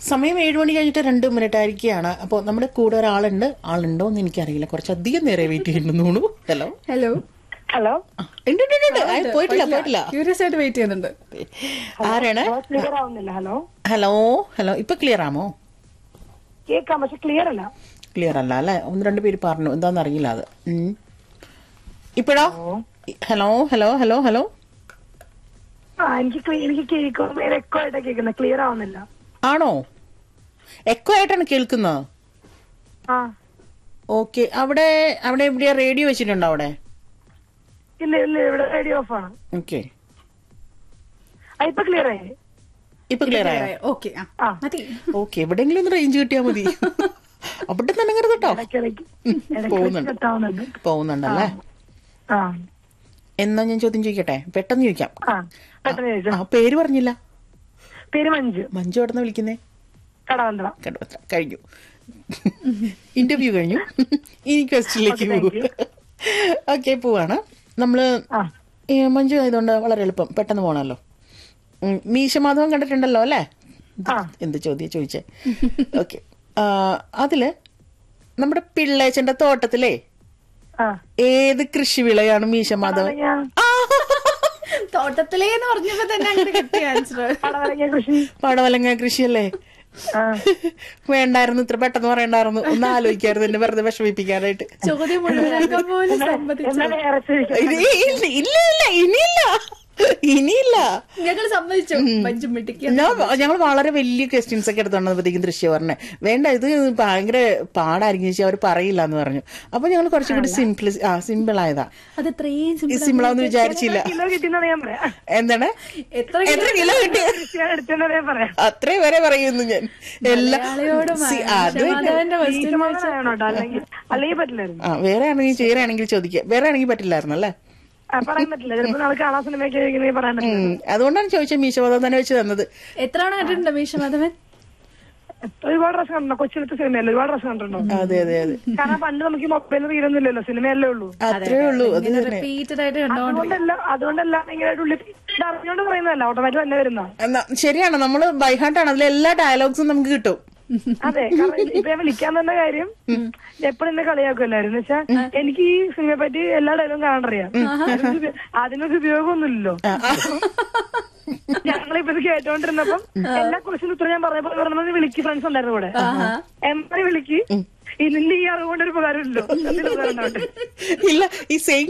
സമയം ഏഴ് മണി കഴിഞ്ഞിട്ട് രണ്ട് മിനിറ്റ് ആയിരിക്കുകയാണ് അപ്പോൾ നമ്മുടെ കൂടെ ഒരാളുണ്ട് ആളുണ്ടോ എന്ന് എനിക്കറിയില്ല കുറച്ചധികം നേരെ വെയിറ്റ് ചെയ്യുന്നു തോന്നുന്നു ഹലോ ഹലോ ഹലോ ഉണ്ട് ഉണ്ട്, ഉണ്ട്, ഉണ്ട്. ആ, പോയിട്ടില്ല പോയിട്ടില്ല ക്യൂരിയസ് ആയിട്ട് വെയിറ്റ് ചെയ്യുന്നുണ്ട് ആരാണ് ക്ലിയർ ആവുന്നില്ല ഹലോ ഹലോ ഹലോ ഇപ്പൊ ക്ലിയർ ആമോ കേക്കാം പക്ഷെ ക്ലിയർ അല്ല ക്ലിയർ അല്ല അല്ലെ ഒന്ന് രണ്ട് പേര് പറഞ്ഞു എന്താന്ന് അറിയില്ല അത് ഉം. ഇപ്പോഴോ ഹലോ ഹലോ ഹലോ ഹലോ ആ എനിക്ക് clear- എനിക്ക് കേൾക്കും എക്കോ ആയിട്ടാ കേൾക്കുന്നത് ക്ലിയർ ആവുന്നില്ല ആണോ എക്കോ ആയിട്ടാണ് കേൾക്കുന്നത് ആ ഓക്കെ അവിടെ അവിടെ എവിടെയാ റേഡിയോ വെച്ചിട്ടുണ്ടോ അവിടെ ഇല്ല ഇല്ല ഇവിടെ റേഡിയോ ഓഫ് ആണ് ഓക്കെ ആ ഇപ്പൊ ക്ലിയർ ആയി ഇപ്പൊ ക്ലിയർ ആയോ ഓക്കെ ആ. മതി ഓക്കെ എവിടെയെങ്കിലും ഒന്ന് റേഞ്ച് കിട്ടിയാൽ മതി അവിടെ തന്നെ കരുത് കേട്ടോ ഇടയ്ക്കിടയ്ക്ക് ഇടയ്ക്കിടയ്ക്ക് പോകുന്നുണ്ട് കട്ടാവുന്നുണ്ട് പോകുന്നുണ്ടല്ലേ ആ എന്നാ ഞാൻ ചോദ്യം ചോദിക്കട്ടെ പെട്ടെന്ന് ചോദിക്കാം ആ പെട്ടെന്ന് ചോദിച്ചോ ആ പേര് പറഞ്ഞില്ല പേര് മഞ്ജു മഞ്ജു എവിടെ നിന്ന് വിളിക്കുന്നേ കടവന്തള കണ്ടുപത്ര കഴിഞ്ഞു ഇന്റർവ്യൂ കഴിഞ്ഞു ഇനി ക്വസ്റ്റിലേക്ക് Okay, thank പോകും ഓക്കെ പോവാണ് നമ്മള് ആ ഈ മഞ്ജു ആയതുകൊണ്ട് വളരെ എളുപ്പം പെട്ടെന്ന് പോണല്ലോ ഉം, മീശമാധവൻ കണ്ടിട്ടുണ്ടല്ലോ അല്ലേ ആ. എന്ത് ചോദ്യം ചോദിച്ചേ ഓക്കെ അതില് നമ്മുടെ പിള്ളേച്ചന്റെ തോട്ടത്തിലെ ആ ഏത് കൃഷിവിളയാണ് മീശമാധവൻ ഞാൻ ആ, തോട്ടത്തിലേ എന്ന് പറഞ്ഞപ്പോ തന്നെ അങ്ങനെ കിട്ടിയ ആൻസർ പടവലങ്ങിയ കൃഷി പടവലങ്ങ കൃഷിയല്ലേ ആ വേണ്ടായിരുന്നു ഇത്ര പെട്ടെന്ന് പറയണ്ടായിരുന്നു ഒന്ന് ആലോചിക്കായിരുന്നു എന്നെ വെറുതെ വിഷമിപ്പിക്കാനായിട്ട് ചോദ്യം മുഴുവനാക്കാൻ പോലും സമ്മതിച്ചു എന്നാലും ഏറെ ചോദിക്കാം ഇനി- ഇല്ല ഇല്ല ഇല്ല, ഇനിയില്ല ഇനിയില്ല ഞങ്ങൾ സമ്മതിച്ചു പഞ്ചു മിട്ടിക്ക് ഞാൻ ഞങ്ങൾ വളരെ വലിയ ക്വസ്റ്റ്യൻസ് ഒക്കെ എടുത്തോണ്ടപ്പോഴത്തേക്കും ദൃശ്യം പറഞ്ഞേ വേണ്ട ഇത് ഭയങ്കര പാടായിരിക്കും ചേച്ചി അവർ പറയില്ല എന്ന് പറഞ്ഞു അപ്പൊ ഞങ്ങൾ കുറച്ചും കൂടി സിംപിൾ ആ സിമ്പിൾ ആയതാ അത് ഇത്രയും simple സിമ്പിളാന്ന് വിചാരിച്ചില്ല കിലോ കിട്ടിയെന്നാണ് ഞാൻ പറയാം എന്താണ് എത്ര എത്ര കിലോ കിട്ടിയ കൃഷിയാണ് എടുത്തെന്നാണ് ഞാൻ പറയാം അത്രയും വരെ പറയുന്നു ഞാൻ എല്ലാ മലയാളിയോട് സി- അത് തന്നെ. മാധവന്റെ ക്വസ്റ്റ്യൻ ഈശമാധവനാണോ കേട്ടോ അല്ലെങ്കിൽ അല്ലെങ്കിൽ പറ്റില്ലായിരുന്നു ആ വേറെ ആണെങ്കിൽ വേറെ ആണെങ്കിൽ ചോദിക്കുക വേറെ ആണെങ്കിൽ പറ്റില്ലായിരുന്നു അല്ലേ ആ, പറയാൻ പറ്റില്ല ചിലപ്പോ നാളെ കാണാൻ സിനിമയൊക്കെ ആയിരിക്കും പറയാൻ പറ്റില്ല ഉം. അതുകൊണ്ടാണ് ചോദിച്ചത് മീശോദം തന്നെ വെച്ച് തന്നത് എത്ര തവണ കണ്ടിട്ടുണ്ടോ മീശ മാധവൻ ഒരുപാട് പ്രാവശ്യം കണ്ടോ കൊച്ചിലത്തെ സിനിമയല്ലേ ഒരുപാട് പ്രാവശ്യം കണ്ടിട്ടുണ്ടോ അതെ അതെ അതെ കാരണം പണ്ട് നമുക്ക് ഈ മൊബൈലിൽ തീരൊന്നുമില്ലല്ലോ സിനിമയല്ലേ ഉള്ളൂ അത്രേ ഉള്ളൂ അത് തന്നെ റിപ്പീറ്റഡ് ആയിട്ട് കണ്ടോ അതുകൊണ്ടല്ല അതുകൊണ്ടല്ല ഇങ്ങനെ ഉള്ളിൽ ഇത് അറിഞ്ഞോണ്ട് പറയുന്നതല്ല ഓട്ടോമാറ്റിക് തന്നെ വരുന്ന എന്നാ, ശരിയാണ് നമ്മള് ബൈഹാർട്ടാണ് അതിലെ എല്ലാ ഡയലോഗ്സും നമുക്ക് കിട്ടും അതെ കാരണം ഇപ്പൊ ഞാൻ വിളിക്കാൻ തന്നെ കാര്യം എപ്പോഴും എന്നെ കളിയാക്കുമല്ലായിരുന്നു വെച്ചാ എനിക്ക് ഈ സിനിമയെ പറ്റി എല്ലാ ഡയലോഗും കാണാറിയാം അതിനൊരു- അതിനൊരു ഉപയോഗമൊന്നുമില്ലല്ലോ ഞങ്ങളിപ്പോ ഇത് കേട്ടോണ്ടിരുന്നപ്പം എല്ലാ ക്വസ്റ്റിനും ഉത്തരം ഞാൻ പറഞ്ഞപ്പോ പറഞ്ഞത് വിളിക്ക് ഫ്രണ്ട്സ് ഉണ്ടായിരുന്നു കൂടെ എന്നെ വിളിക്ക് ഇതിന്റെ ഈ അറിവുകൊണ്ട് ഒരു ഉപകാരമില്ലല്ലോ എന്തെങ്കിലും ഉപകാരം ഉണ്ടാവട്ടെ ഇല്ല ഈ സെയിം